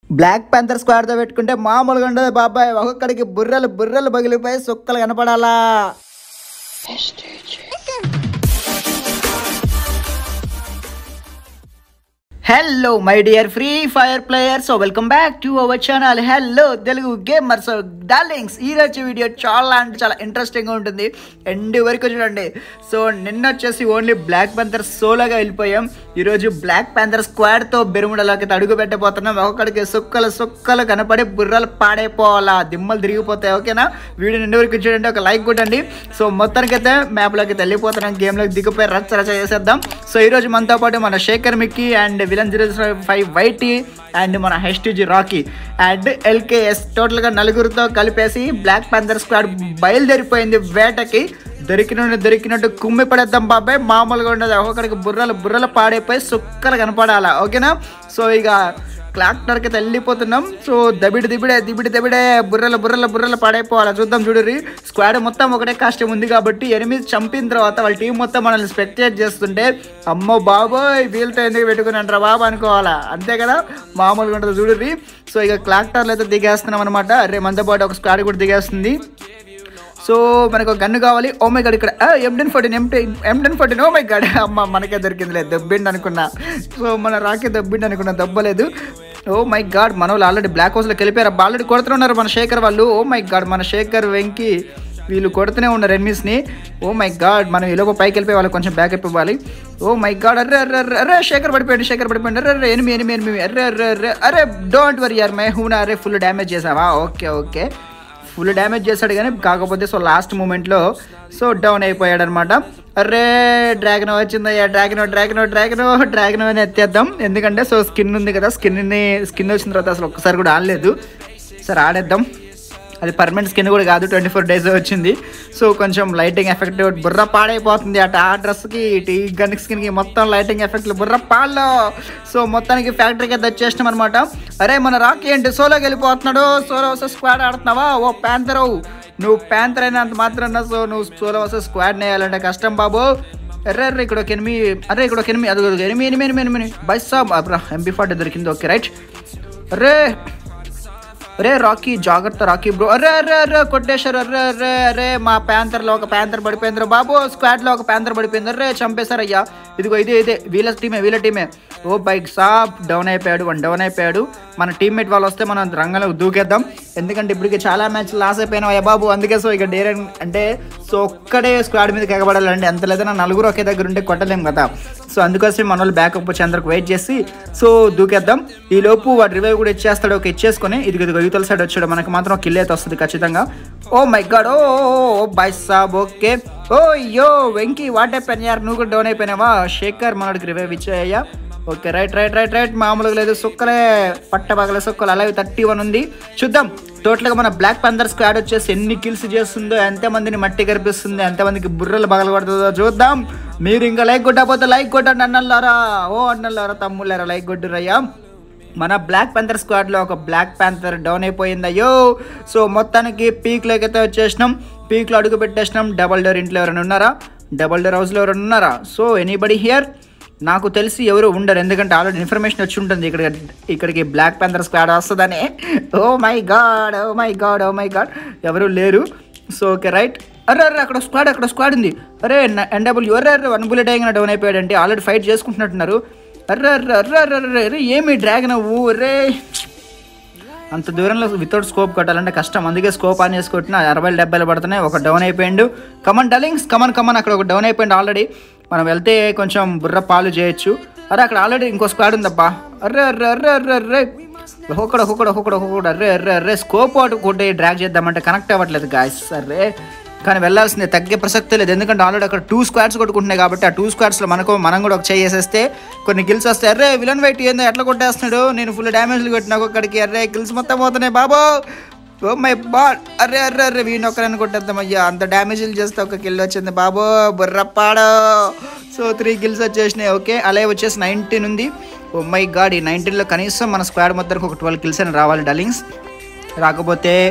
Black panther స్క్వాడ్తో పెట్టుకుంటే మామూలుగా ఉండదు బాబాయ్ ఒక్కొక్కడికి బుర్రలు బుర్రలు పగిలిపోయి సుక్కలు కనపడాలా hello my dear free fire players so welcome back to our channel hello Telugu gamers darlings ఈ రోజు వీడియో చాలా అంటే చాలా ఇంట్రెస్టింగ్గా ఉంటుంది ఎండ్ వరకు చూడండి సో నిన్న వచ్చేసి ఓన్లీ బ్లాక్ ప్యాంథర్ సోలోగా వెళ్ళిపోయాం ఈరోజు బ్లాక్ ప్యాంథర్ స్క్వాడ్తో బెరుముడలోకి అడుగు పెట్టబోతున్నాం ఒక్కొక్కడికి సుక్కలు సుక్కలు కనపడి బుర్రలు పాడైపోవాలా దిమ్మలు తిరిగిపోతాయి ఓకేనా వీడియో నిండి వరకు చూడండి ఒక లైక్ కొట్టండి సో మొత్తానికైతే మ్యాప్లోకి వెళ్ళిపోతున్నాం గేమ్లోకి దిగిపోయి రచ్చ రచ్చ చేసేద్దాం సో ఈరోజు మనతో పాటు మన Sekhar Mickey and villain zero five వైటీ అండ్ మన హెచ్టీజీ రాకీ అండ్ ఎల్కేఎస్ టోటల్గా నలుగురితో కలిపేసి బ్లాక్ ప్యాంథర్ స్క్వాడ్ బయలుదేరిపోయింది వేటకి దొరికిన దొరికినట్టు కుమ్మి పడేద్దాం బాబాయ్ మామూలుగా ఉండదు ఒక్కొక్కడికి బుర్రలు బుర్రలు పాడైపోయి సుక్కలు కనపడాలా ఓకేనా సో ఇక క్లాక్ టర్కి వెళ్ళిపోతున్నాం సో దబిడి దిబిడే దిబిడి దబిడే బుర్రల బుర్రల బుర్రల పాడైపోవాలి చూద్దాం చూడరి స్క్వాడ్ మొత్తం ఒకటే కష్టం ఉంది కాబట్టి ఎనిమిది చంపిన తర్వాత వాళ్ళ టీం మొత్తం మనల్ని స్పెక్టేట్ చేస్తుంటే అమ్మో బాబోయ్ వీళ్ళతో ఎందుకు పెట్టుకుని అంటారా బాబు అనుకోవాలా అంతే కదా మామూలుగా ఉంటుంది చూడరి సో ఇక క్లాక్ టర్లు అయితే దిగేస్తున్నాం అనమాట అరే మనతో పాటు ఒక స్క్వాడ్ కూడా దిగేస్తుంది సో మనకు ఒక గన్ను కావాలి ఓ మై గాడ్ ఇక్కడ ఎండెన్ ఫోర్టీన్ ఎంటీ ఎండెన్ ఫోర్టీన్ ఓ మై గాడ్ అమ్మ మనకే దొరికిందిలే దబ్బిండి అనుకున్నా సో మన రాకే దబ్బిండి అనుకున్నా దబ్బలేదు ఓ మై గాడ్ మన వాళ్ళు ఆల్రెడీ బ్లాక్ హౌస్లోకి వెళ్ళిపోయారు ఆల్రెడీ కొడుతున్నారు మన శేఖర్ వాళ్ళు ఓ మై గాడ్ మన శేఖర్ వెంకి వీళ్ళు కొడుతూనే ఉన్నారు ఎనిమిస్ని ఓ మై గాడ్ మనం ఈలోపు పైకి వెళ్ళిపోయి వాళ్ళకి కొంచెం బ్యాకప్ ఇవ్వాలి ఓ మై గాడ్ అర్రే అర్రే అర్రే అర్రే శేఖర్ పడిపోయాడు శేఖర్ పడిపోయాడు అర్రే అర్రే ఎనిమిది ఎనిమిది ఎనిమిది అర్రే అర్రే అర్రే అరే డోంట్ వరీ యార్ మై హూనా అరే ఫుల్ డ్యామేజ్ చేసావా ఓకే ఓకే ఫుల్ డ్యామేజ్ చేశాడు కానీ కాకపోతే సో లాస్ట్ మూమెంట్లో సో డౌన్ అయిపోయాడు అనమాట అరే డ్రాగన్ వచ్చిందయ్యా డ్రాగన్ డ్రాగన్ డ్రాగన్ డ్రాగన్ అని ఎత్తేద్దాం ఎందుకంటే సో స్కిన్ ఉంది కదా స్కిన్ని స్కిన్ వచ్చిన తర్వాత అసలు ఒక్కసారి కూడా ఆడలేదు సరే ఆడేద్దాం అది పర్మనెంట్ స్కిన్ కూడా కాదు ట్వంటీ ఫోర్ డేస్ వచ్చింది సో కొంచెం లైటింగ్ ఎఫెక్ట్ బుర్ర పాడైపోతుంది అటు ఆ డ్రెస్కి ఇటు ఈ గన్ స్కిన్కి మొత్తం లైటింగ్ ఎఫెక్ట్లు బుర్ర పాల్లో సో మొత్తానికి ఫ్యాక్టరీకి అయితే వచ్చేసినాం అనమాట అరే మన రాకీ ఏంటి సోలోకి వెళ్ళిపోతున్నాడు సోలో వస్తే స్క్వాడ్ ఆడుతున్నావా ఓ ప్యాంతరవు నువ్వు ప్యాంతర్ అయినంత మాత్రం సో నువ్వు సోలో వస్తే స్క్వాడ్ వేయాలంటే కష్టం బాబు అర్రే అర్రే ఇక్కడ ఒక ఎనిమిది అరే ఇక్కడ ఒక ఎనిమిది అది ఎనిమిది ఎనిమిది ఎనిమిది ఎనిమిది బై సాబ్ ఎంపీ ఫార్టీ దొరికింది ఓకే రైట్ అరే అరే రాకీ జాగ్రత్త రాకీ బ్రో అరే అరే అరే కొట్టేశారు అర్రే అర్రే అరే మా ప్యాంతర్లో ఒక ప్యాంతర్ పడిపోయింది బాబు స్క్వాడ్లో ఒక ప్యాంతర్ పడిపోయింది అర్రే చంపేశారు అయ్యా ఇదిగో ఇదే ఇదే వీళ్ళ టీమే వీళ్ళ టీమే ఓ బైక్ సాప్ డౌన్ అయిపోయాడు వన్ డౌన్ అయిపోయాడు మన టీమ్మేట్ వాళ్ళు వస్తే మనం రంగంలో దూకేద్దాం ఎందుకంటే ఇప్పటికి చాలా మ్యాచ్ లాస్ అయిపోయినాం అయ్యా బాబు అందుకే సో ఇక డేర్ అంటే సో ఒక్కడే స్క్వాడ్ మీద ఎగబడాలంటే ఎంత లేదన్నా నలుగురు ఒకే దగ్గర ఉంటే కొట్టలేం కదా సో అందుకోసం మన వాళ్ళు బ్యాకప్ వచ్చి అందరికి వెయిట్ చేసి సో దూకేద్దాం ఈ లోపు వాడు రివైవ్ కూడా ఇచ్చేస్తాడు ఒక ఇచ్చేసుకొని ఇది ఇదిగో యువతల సైడ్ వచ్చాడు మనకి మాత్రం కిల్ అయితే వస్తుంది ఖచ్చితంగా oh my god oh oh బై సాబ్ okay oh yo Venky what అయిపోయిన యార్ నువ్వు కూడా డౌన్ అయిపోయినావా శేఖర్ మనోడికి రివైవ్ ఇచ్చాయ్యా okay right right right right మామూలుగా లేదు సుక్కలే పట్టబగల సుక్కలు అలాగే థర్టీ వన్ ఉంది చూద్దాం టోటల్గా మన బ్లాక్ పందర్ స్క్వాడ్ వచ్చేసి ఎన్ని కిల్స్ చేస్తుందో ఎంతమందిని మట్టి కనిపిస్తుంది ఎంతమందికి బుర్రలు పగల కొడుతుందో చూద్దాం మీరు ఇంకా లైక్ కొట్టకపోతే లైక్ కొట్టండి అన్నల్లారా ఓ అన్నల్లారా తమ్ముళ్ళారా లైక్ కొట్టురయ్యా మన బ్లాక్ ప్యాంథర్ స్క్వాడ్లో ఒక బ్లాక్ ప్యాంథర్ డౌన్ అయిపోయింది అయ్యో సో మొత్తానికి పీక్లోకి అయితే వచ్చేసినాం పీక్లో అడుగు పెట్టేసినాం డబల్ డోర్ ఇంట్లో ఎవరైనా ఉన్నారా డబల్ డోర్ హౌస్లో ఎవరైనా ఉన్నారా సో ఎనీబడి హియర్ నాకు తెలిసి ఎవరు ఉండరు ఎందుకంటే ఆల్రెడీ ఇన్ఫర్మేషన్ వచ్చి ఉంటుంది ఇక్కడ ఇక్కడికి బ్లాక్ ప్యాంథర్ స్క్వాడ్ వస్తుందని oh my god oh my god oh my god ఎవరు లేరు సో ఓకే రైట్ అరే అరే అక్కడ స్క్వాడ్ అక్కడ స్క్వాడ్ ఉంది అరే ఎన్డబ్ల్యూ అరే అరే వన్ బుల్లెట్ అయినా డౌన్ అయిపోయాడంటే ఆల్రెడీ ఫైట్ చేసుకుంటున్నట్టున్నారు అర్రే అర్రే అర్రే అర్రే అర్రే అరే ఏమి డ్రాగన్ అవ్వు అరే అంత దూరంలో వితౌట్ స్కోప్ కొట్టాలంటే కష్టం అందుకే స్కోప్ ఆన్ చేసి కొట్టిన అరవై డెబ్బైలు పడుతున్నాయి ఒక డౌన్ అయిపోయిండు కమన్ డలింగ్స్ కమన్ కమన్ అక్కడ ఒక డౌన్ అయిపోయింది ఆల్రెడీ మనం వెళ్తే కొంచెం బుర్ర పాలు చేయొచ్చు అరే అక్కడ ఆల్రెడీ ఇంకో స్క్వాడ్ ఉందబ్బా అర్రే అర్రే అర్రే అర్రే అర్రే ఒక్కొక్కడు ఒక్కొక్కడు ఒక్కొక్కడు ఒక్కొక్కడు అర్రే అర్రే అర్రే స్కోప్ అటు కొట్టి డ్రాగ్ చేద్దామంటే కనెక్ట్ అవ్వట్లేదు గాయస్ అర్రే కానీ వెళ్ళాల్సిందే తగ్గే ప్రసక్తే లేదు ఎందుకంటే ఆల్రెడీ అక్కడ టూ స్క్వాడ్స్ కొట్టుకుంటున్నాయి కాబట్టి ఆ టూ స్క్వాడ్స్లో మనకు మనం కూడా ఒక చేయి వేసేస్తే కొన్ని గిల్స్ వస్తాయి అర్రే విలన్ వైట్ ఏందో ఎట్లా కొట్టేస్తున్నాడు నేను ఫుల్ డ్యామేజ్లు కొట్టినా ఒక్కడికి అర్రే గిల్స్ మొత్తం పోతున్నాయి బాబో ఓ మై బాడ్ అర్రే అర్రే అర్రే వీడిని ఒక్కరని కొట్టేద్దాం అయ్యా అంత డ్యామేజ్లు చేస్తే ఒక కిల్ వచ్చింది బాబో బుర్రపాడో సో త్రీ కిల్స్ వచ్చేసినాయి ఓకే అలాగే వచ్చేసి నైన్టీన్ ఉంది ఓ మై గాడ్ ఈ నైన్టీన్లో కనీసం మన స్క్వాడ్ మొత్తానికి ఒక ట్వెల్వ్ కిల్స్ అని రావాలి డలింగ్స్ రాకపోతే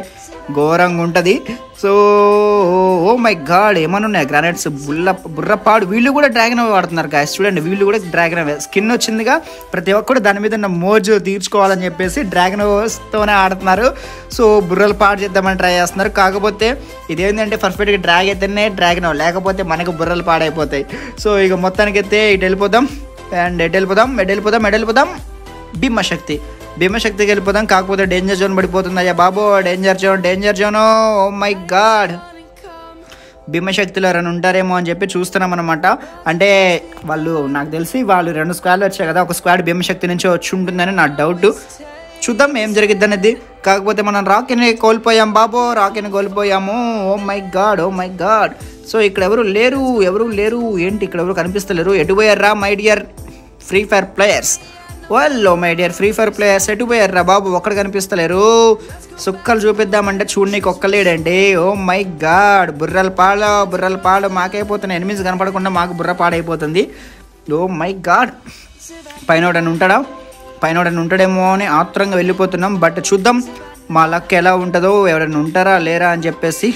ఘోరంగా ఉంటుంది సో ఓ మై గాడ్ ఏమన్నా ఉన్నాయి గ్రానైట్స్ బుల్ల బుర్రపాడు వీళ్ళు కూడా డ్రాగన్ అవే వాడుతున్నారు గాయస్ చూడండి వీళ్ళు కూడా డ్రాగన్ అవే స్కిన్ వచ్చిందిగా ప్రతి ఒక్కరు దాని మీద ఉన్న మోజు తీర్చుకోవాలని చెప్పేసి డ్రాగన్ తోనే ఆడుతున్నారు సో బుర్రలు పాడు చేద్దామని ట్రై చేస్తున్నారు కాకపోతే ఇదేంటంటే పర్ఫెక్ట్గా డ్రాగ్ అయితేనే డ్రాగన్ లేకపోతే మనకు బుర్రలు పాడైపోతాయి సో ఇక మొత్తానికి అయితే ఇటు వెళ్ళిపోదాం అండ్ ఎటు వెళ్ళిపోదాం ఎటు వెళ్ళిపోదాం ఎటు వెళ్ళిపోదాం భీమశక్తి భీమశక్తికి వెళ్ళిపోదాం కాకపోతే డేంజర్ జోన్ పడిపోతుంది అయ్యా బాబు danger zone danger zone oh my god భీమశక్తిలో రెండు ఉంటారేమో అని చెప్పి చూస్తున్నాం అనమాట అంటే వాళ్ళు నాకు తెలిసి వాళ్ళు రెండు స్క్వాడ్లు వచ్చాయి కదా ఒక స్క్వాడ్ భీమశక్తి నుంచి వచ్చి ఉంటుందని నా డౌట్ చూద్దాం ఏం జరిగిద్ది అనేది కాకపోతే మనం రాకీని కోల్పోయాం బాబో రాకీని కోల్పోయాము oh my god oh my god so ఇక్కడ ఎవరు లేరు ఎవరు లేరు ఏంటి ఇక్కడ ఎవరు కనిపిస్తలేరు ఎటు పోయారా my dear free fire players వాళ్ళు my dear free fire players ఎటు పోయారా బాబు ఒక్కడ కనిపిస్తలేరు సుక్కలు చూపిద్దామంటే చూడనీకి ఒక్కలేడండి ఓ మై గాడ్ బుర్రల పాడ బుర్రల పాడు మాకైపోతున్నాయి ఎనిమిది కనపడకుండా మాకు బుర్ర పాడైపోతుంది ఓ మై గాడ్ పైన ఒకడని ఉంటాడా పైన ఒకడని ఉంటాడేమో అని ఆత్రంగా వెళ్ళిపోతున్నాం బట్ చూద్దాం మా లక్ ఎలా ఉంటుందో ఎవరైనా ఉంటారా లేరా అని చెప్పేసి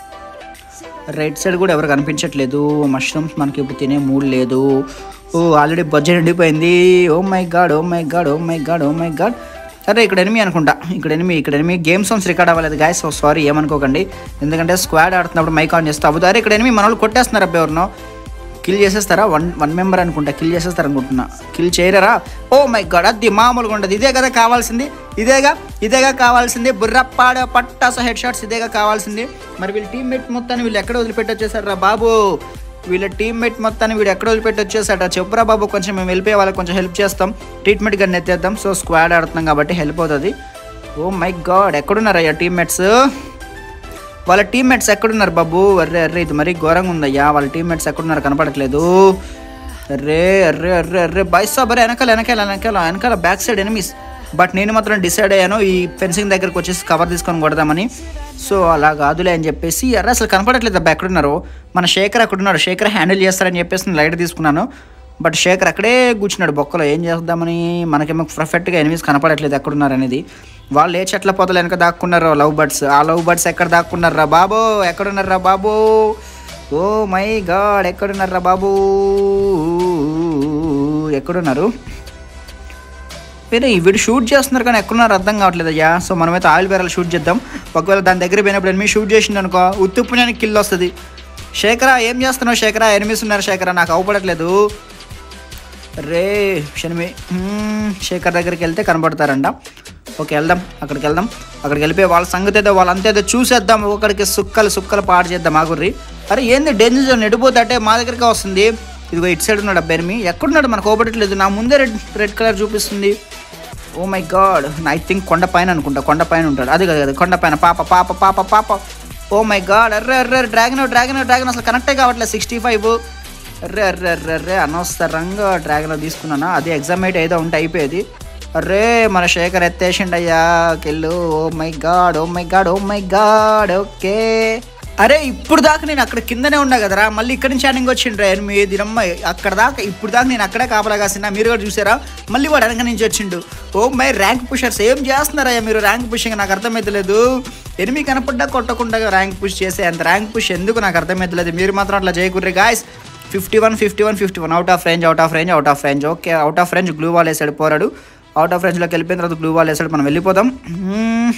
రైట్ సైడ్ కూడా ఎవరు కనిపించట్లేదు మష్రూమ్స్ మనకి ఇప్పుడు తినే మూడ్ లేదు ఓ ఆల్రెడీ బడ్జెట్ ఎండిపోయింది oh my god oh my god oh my god oh my god అరే ఇక్కడ ఎనిమి అనుకుంటా ఇక్కడ ఎనిమి ఇక్కడ ఎనిమి గేమ్ సాంగ్స్ రికార్డ్ అవ్వలేదు గాయస్ సో సారీ ఏమనుకోకండి ఎందుకంటే స్క్వాడ్ ఆడుతున్నప్పుడు మైక్ ఆన్ చేస్తే అవ్వదు అరే ఇక్కడ ఎనిమి మన వాళ్ళు కొట్టేస్తున్నారు అబ్బాయి ఎవరినో కిల్ చేసేస్తారా వన్ వన్ మెంబర్ అనుకుంటా కిల్ చేసేస్తారు అనుకుంటున్నా కిల్ చేయరా ఓ మై గాడ్ అది మామూలుగా ఉండదు ఇదే కదా కావాల్సింది ఇదేగా ఇదేగా కావాల్సింది బుర్రప్పాడ పట్టాస హెడ్ షాట్స్ ఇదేగా కావాల్సింది మరి వీళ్ళ టీమ్మేట్ మొత్తాన్ని వీళ్ళు ఎక్కడ వదిలిపెట్టి వచ్చేసారా బాబు వీళ్ళ టీమ్మేట్ మొత్తాన్ని వీడు ఎక్కడ వదిలిపెట్టి వచ్చేసాట చెప్పురా బాబు కొంచెం మేము వెళ్ళిపోయే వాళ్ళకి కొంచెం హెల్ప్ చేస్తాం ట్రీట్మెంట్ గన్ ఎత్తేద్దాం సో స్క్వాడ్ ఆడుతున్నాం కాబట్టి హెల్ప్ అవుతుంది ఓ మై గాడ్ ఎక్కడున్నారయ్యా టీమ్మేట్స్ వాళ్ళ టీమ్మేట్స్ ఎక్కడున్నారు బాబు అర్రే అర్రే ఇది మరీ ఘోరంగా ఉందయ్యా వాళ్ళ టీమ్మేట్స్ ఎక్కడున్నారు కనపడట్లేదు అర్రే అర్రే అర్రే అర్రే బైసా బరే వెనకాల వెనకాల వెనకాల వెనకాల బ్యాక్ సైడ్ ఎనిమిస్ బట్ నేను మాత్రం డిసైడ్ అయ్యాను ఈ ఫెన్సింగ్ దగ్గరకు వచ్చేసి కవర్ తీసుకొని కొడదామని సో అలా కాదులే అని చెప్పేసి అర్రే అసలు కనపడట్లేదు అబ్బా ఎక్కడున్నారు మన శేఖర్ అక్కడున్నాడు శేఖర్ హ్యాండిల్ చేస్తారని చెప్పేసి నేను లైట్ తీసుకున్నాను బట్ శేఖర్ అక్కడే కూర్చున్నాడు బొక్కలో ఏం చేద్దామని మనకేమో పర్ఫెక్ట్గా ఎనిమిస్ కనపడట్లేదు ఎక్కడున్నారు అనేది వాళ్ళు ఏ చెట్ల పొదలు వెనక దాక్కున్నారో లవ్ బర్డ్స్ ఆ లవ్ బర్డ్స్ ఎక్కడ దాక్కున్నారా బాబో ఎక్కడున్నారా బాబు ఓ మై గాడ్ ఎక్కడున్నారా బాబు ఎక్కడున్నారు వేరే వీడు షూట్ చేస్తున్నారు కానీ ఎక్కడున్నారు అర్థం కావట్లేదు అయ్యా సో మనమైతే ఆయిల్ బేరాలు షూట్ చేద్దాం ఒకవేళ దాని దగ్గర పోయినప్పుడు ఎనిమిది షూట్ చేసింది అనుకో ఉత్తుప్పుడానికి కిల్ వస్తుంది శేఖరా ఏం చేస్తున్నావు శేఖరా ఎనిమిస్ ఉన్నారు శేఖరా నాకు అవపడట్లేదు రే షనిమి మ్మ్, శేఖర్ దగ్గరికి వెళ్తే కనబడతారంట ఓకే వెళ్దాం అక్కడికి వెళ్దాం అక్కడికి వెళ్ళిపోయి వాళ్ళ సంగతి ఏదో వాళ్ళంతేదో చూసేద్దాం ఒకడికి సుక్కలు సుక్కలు పాడు చేద్దాం ఆగుర్రి అరే ఏంది డేంజర్ జోన్ ఎడిపోతే మా దగ్గరికి వస్తుంది ఇదిగో ఇటు సైడ్ ఉన్నాడు అబ్బాయి ఎక్కడున్నాడు మనకు ఓపడట్లేదు నా ముందే రెడ్ రెడ్ కలర్ చూపిస్తుంది oh my god I think కొండ పైన అనుకుంటా కొండ పైన ఉంటాడు అది కదా కొండ పైన పాప పాప పాప పాప ఓ మై గాడ్ అర్రే అర్రే డ్రాగన్ డ్రాగన్ డ్రాగన్ అసలు కనెక్టే కావట్లేదు సిక్స్టీ ఫైవ్ అర్రే అర్రే అర్రే అర్రే అనవసరంగా డ్రాగన్ తీసుకున్నాను అదే ఎగ్జామేట్ ఏదో ఉంటే అయిపోయేది అర్రే మన శేఖర్ ఎత్తేసిండయ్యా కెళ్ళు oh my god oh my god oh my god okay అరే ఇప్పుడు దాకా నేను అక్కడ కిందనే ఉన్నా కదరా మళ్ళీ ఇక్కడి నుంచి చాటింగ్ వచ్చిండ్రా మీ దినమ్మ అక్కడ దాకా ఇప్పుడు దాకా నేను అక్కడే కాపలా కాసిన మీరు కూడా చూసారా మళ్ళీ వాడు వెనక నుంచి వచ్చిండు ఓ మై ర్యాంక్ పుషర్స్ ఏం చేస్తున్నారయ్యా మీరు ర్యాంక్ పుషింగ్ నాకు అర్థమైతలేదు ఎనిమి కనపడ్డా కొట్టకుండా ర్యాంక్ పుష్ చేసే అంత ర్యాంక్ పుష్ ఎందుకు నాకు అర్థమైతలేదు మీరు మాత్రం అట్లా చేయకూడదు guys fifty one fifty one fifty one out of range out of range out of range okay out of range gloo wall వేసాడు పోరాడు అవుట్ ఆఫ్ రేంజ్లోకి వెళ్ళిపోయిన తర్వాత గ్లూ వాల్ వేసాడు మనం వెళ్ళిపోదాం మ్మ్.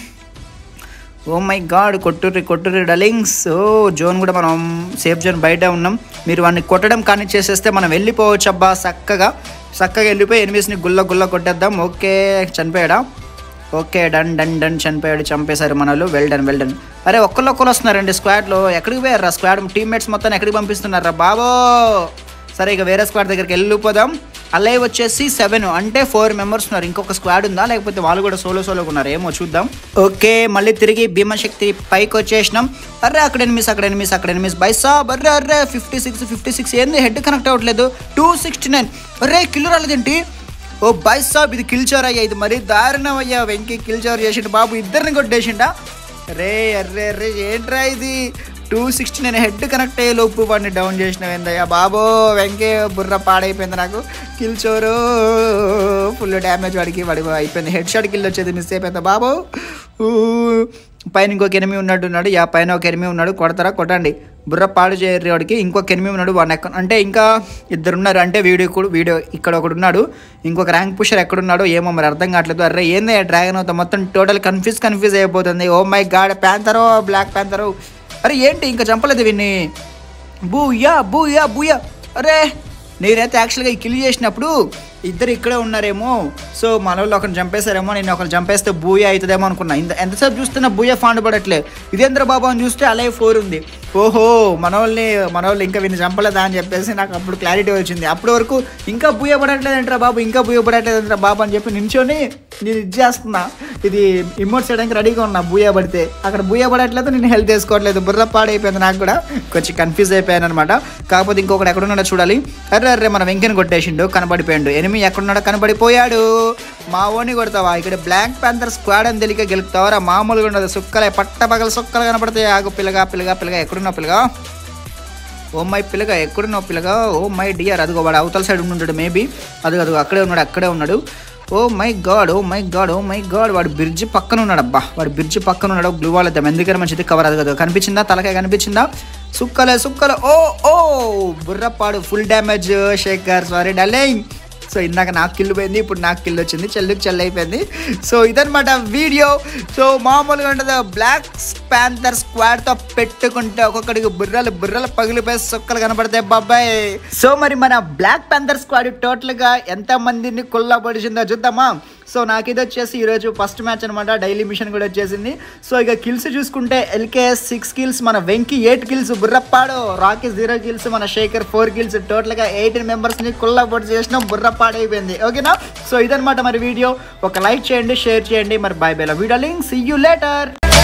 ఓ మై గాడ్ కొట్టుర్రి కొట్టుర్రి డలింగ్స్ ఓ జోన్ కూడా మనం సేఫ్ జోన్ బయట ఉన్నాం మీరు వాడిని కొట్టడం కానీ చేసేస్తే మనం వెళ్ళిపోవచ్చు అబ్బా చక్కగా చక్కగా వెళ్ళిపోయి ఎనిమిస్ని గుల్ల గుల్ల కొట్టేద్దాం ఓకే చనిపోయాడా ఓకే డన్ డన్ డన్ చనిపోయాడు చంపేశారు మనలు వెల్ డన్ వెల్ డన్ అరే ఒక్కళ్ళు ఒక్కరు వస్తున్నారండి స్క్వాడ్లో ఎక్కడికి పోయారా స్క్వాడ్ టీమ్మేట్స్ మొత్తం ఎక్కడికి పంపిస్తున్నారా బాబో సరే ఇక వేరే స్క్వాడ్ దగ్గరికి వెళ్ళిపోదాం అలై వచ్చేసి సెవెన్ అంటే ఫోర్ మెంబర్స్ ఉన్నారు ఇంకొక స్క్వాడ్ ఉందా లేకపోతే వాళ్ళు కూడా సోలో సోలోగా ఉన్నారు ఏమో చూద్దాం ఓకే మళ్ళీ తిరిగి భీమశక్తి పైకి వచ్చేసినాం అర్రే అక్కడ ఎనిమిస్ అక్కడ ఎనిమిస్ అక్కడ ఎనిమిస్ బైసా అర్రే అర్రే ఫిఫ్టీ సిక్స్ ఫిఫ్టీ సిక్స్ ఏంది హెడ్ కనెక్ట్ అవ్వట్లేదు టూ సిక్స్టీ నైన్ అర్రే కిల్లు రాలేదేంటి ఓ బాయ్ సాబ్ ఇది కిల్చోర్ అయ్యా ఇది మరీ దారుణం అయ్యా వెంకీ కిల్చోర్ చేసిండు బాబు ఇద్దరిని కొట్టేసిండా రే అర్రే అర్రే ఏంట్రా ఇది టూ సిక్స్టీ నేను హెడ్ కనెక్ట్ అయ్యే లోపు వాడిని డౌన్ చేసిన ఏందయ్యా బాబో వెంకే బుర్ర పాడైపోయింది నాకు కిల్చోరు ఫుల్ డ్యామేజ్ వాడికి వాడి అయిపోయింది హెడ్ షాట్ కిల్ వచ్చేది మిస్ అయిపోయింది బాబో ఊ, పైన ఇంకొక ఎనిమి ఉన్నట్టు ఉన్నాడు యా పైన ఒక ఎనిమి ఉన్నాడు కొడతారా కొట్టండి బుర్ర పాడు చేయరు వాడికి ఇంకొక ఎనిమి ఉన్నాడు వాడిని ఎక్క అంటే ఇంకా ఇద్దరు ఉన్నారు అంటే వీడియో కూడా వీడియో ఇక్కడ ఒకడు ఉన్నాడు ఇంకొక ర్యాంక్ పుషర్ ఎక్కడున్నాడో ఏమో మరి అర్థం కావట్లేదు అరే ఏంది డ్రాగన్ అవుతా మొత్తం టోటల్ కన్ఫ్యూజ్ కన్ఫ్యూజ్ అయిపోతుంది ఓ మై గాడ్ ప్యాంతరో బ్లాక్ ప్యాంతరో అరే ఏంటి ఇంకా చంపలేదు విన్ని బూయా బూయా బూయా అరే నేనైతే యాక్చువల్గా ఈ కిల్ చేసినప్పుడు ఇద్దరు ఇక్కడే ఉన్నారేమో సో మన వాళ్ళు ఒకరిని చంపేశారేమో నేను ఒకరిని చంపేస్తే బూయా అవుతుందేమో అనుకున్నా ఇంత ఎంతసేపు చూస్తున్నా బూయా ఫాండ్ పడట్లే ఇదేంద్ర బాబు అని చూస్తే అలాగే ఫోర్ ఉంది ఓహో మన వాళ్ళని మన వాళ్ళు ఇంకా వీళ్ళు చంపలేదా అని చెప్పేసి నాకు అప్పుడు క్లారిటీ వచ్చింది అప్పటి వరకు ఇంకా బూయ పడట్లేదంటారా బాబు ఇంకా బూయ పడట్లేదంటారా బాబు అని చెప్పి నించొని నేను ఇది చేస్తున్నా ఇది ఇమోట్ చేయడానికి రెడీగా ఉన్నా బూయా పడితే అక్కడ బూయా పడట్లేదు నేను హెల్త్ వేసుకోవట్లేదు బుర్ర పాడైపోయింది నాకు కూడా కొంచెం కన్ఫ్యూజ్ అయిపోయాను అనమాట కాకపోతే ఇంకొకటి ఎక్కడున్నాడో చూడాలి అర్రే అర్రే మన వెంకని కొట్టేసిండు కనబడిపోయాడు ఎనిమి ఎక్కడున్నాడో కనబడిపోయాడు మా ఓని కొడతావా ఇక్కడ బ్లాక్ ప్యాంథర్ స్క్వాడ్ అని తెలియక గెలుపుతావరా మామూలుగా ఉండదు సుక్కలే పట్ట పగల సుక్కలు కనపడతాయి ఆగు పిల్లగా పిల్లగా పిల్లగా ఎక్కడున్నావు పిల్లగా ఓ మై పిల్లగా ఎక్కడున్నావు పిల్లగా ఓ మై డియర్ అదిగో వాడు అవతల సైడ్ ఉంటాడు మేబీ అదిగో అదిగో అక్కడే ఉన్నాడు అక్కడే ఉన్నాడు oh my god oh my god oh my god వాడు బ్రిడ్జ్ పక్కన ఉన్నాడు అబ్బా వాడు బ్రిడ్జ్ పక్కన ఉన్నాడు గ్లూ వాల్ ఇద్దాం ఎందుకని మంచిది కవర్ అది కదా కనిపించిందా తలకాయ కనిపించిందా సుక్కలే సుక్కలే ఓ ఓ బుర్రపాడు full damage Sekhar sorry darling so ఇందాక నాకు కిల్లు పోయింది ఇప్పుడు నాకు కిల్లు వచ్చింది చెల్లుకి చెల్లు అయిపోయింది సో ఇదనమాట వీడియో సో మామూలుగా ఉంటుంది బ్లాక్ ప్యాంథర్ స్క్వాడ్తో పెట్టుకుంటే ఒక్కొక్కడికి బుర్రలు బుర్రలు పగిలిపోయి సుక్కలు కనపడతాయి బాబాయ్ సో మరి మన బ్లాక్ ప్యాంథర్ స్క్వాడ్ టోటల్గా ఎంత మందిని కుల్లా పడిచిందో చూద్దామా సో నాకు ఇది వచ్చేసి ఈరోజు ఫస్ట్ మ్యాచ్ అనమాట డైలీ మిషన్ కూడా వచ్చేసింది సో ఇక కిల్స్ చూసుకుంటే ఎల్కేఎస్ సిక్స్ కిల్స్ మన వెంకి ఎయిట్ కిల్స్ బుర్రప్పాడు రాకీ జీరో కిల్స్ మన శేఖర్ ఫోర్ కిల్స్ టోటల్గా ఎయిటీన్ మెంబర్స్ని కుల్లా పొడి చేసిన బుర్రపాడైపోయింది ఓకేనా సో ఇదనమాట మరి వీడియో ఒక లైక్ చేయండి షేర్ చేయండి మరి bye bye video link see you later